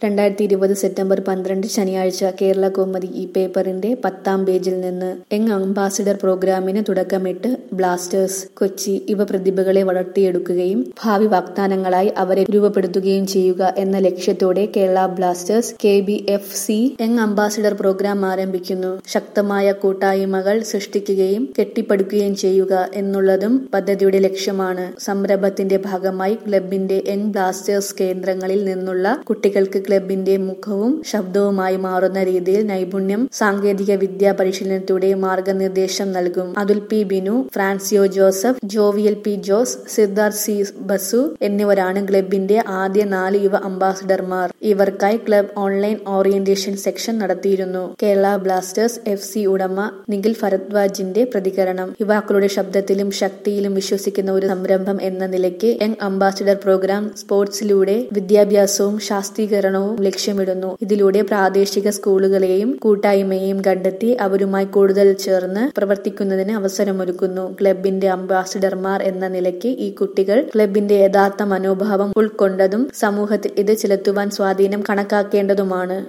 രണ്ടായിരത്തി ഇരുപത് സെപ്റ്റംബർ പന്ത്രണ്ട് ശനിയാഴ്ച കേരള കൗമുദി ഈ പേപ്പറിന്റെ പത്താം പേജിൽ നിന്ന് യങ് അംബാസിഡർ പ്രോഗ്രാമിന് തുടക്കമിട്ട് ബ്ലാസ്റ്റേഴ്സ് കൊച്ചി ഇവ പ്രതിഭകളെ വളർത്തിയെടുക്കുകയും ഭാവി വാഗ്ദാനങ്ങളായി അവരെ രൂപപ്പെടുത്തുകയും ചെയ്യുക എന്ന ലക്ഷ്യത്തോടെ Kerala Blasters K B F C young ambassador program ആരംഭിക്കുന്നു ശക്തമായ കൂട്ടായ്മകൾ സൃഷ്ടിക്കുകയും കെട്ടിപ്പടുക്കുകയും ചെയ്യുക എന്നുള്ളതും പദ്ധതിയുടെ ലക്ഷ്യമാണ് സംരംഭത്തിന്റെ ഭാഗമായി ക്ലബിന്റെ യങ് ബ്ലാസ്റ്റേഴ്സ് കേന്ദ്രങ്ങളിൽ നിന്നുള്ള കുട്ടികൾക്ക് ക്ലബിന്റെ മുഖവും ശബ്ദവുമായി മാറുന്ന രീതിയിൽ നൈപുണ്യം സാങ്കേതിക വിദ്യാ പരിശീലനത്തിലൂടെ മാർഗനിർദ്ദേശം നൽകും Athul P Binu Francio Joseph Jovial P Jose Siddharth C Basu എന്നിവരാണ് ക്ലബിന്റെ ആദ്യ നാല് യുവ അംബാസിഡർമാർ ഇവർക്കായി ക്ലബ് ഓൺലൈൻ ഓറിയന്റേഷൻ സെക്ഷൻ നടത്തിയിരുന്നു കേരള ബ്ലാസ്റ്റേഴ്സ് എഫ് സി ഉടമ നിഖിൽ ഭരദ്വാജിന്റെ പ്രതികരണം യുവാക്കളുടെ ശബ്ദത്തിലും ശക്തിയിലും വിശ്വസിക്കുന്ന ഒരു സംരംഭം എന്ന നിലയ്ക്ക് യങ് അംബാസിഡർ പ്രോഗ്രാം സ്പോർട്സിലൂടെ വിദ്യാഭ്യാസവും ശാസ്ത്രീകരണവും ലക്ഷ്യമിടുന്നു ഇതിലൂടെ പ്രാദേശിക സ്കൂളുകളെയും കൂട്ടായ്മയെയും കണ്ടെത്തി അവരുമായി കൂടുതൽ ചേർന്ന് പ്രവർത്തിക്കുന്നതിന് അവസരമൊരുക്കുന്നു ക്ലബിന്റെ അംബാസിഡർമാർ എന്ന നിലയ്ക്ക് ഈ കുട്ടികൾ ക്ലബിന്റെ യഥാർത്ഥ മനോഭാവം ഉൾക്കൊണ്ടതും സമൂഹത്തിൽ ഇത് ചെലുത്തുവാൻ സ്വാധീനം കണക്കാക്കേണ്ടതുമാണ്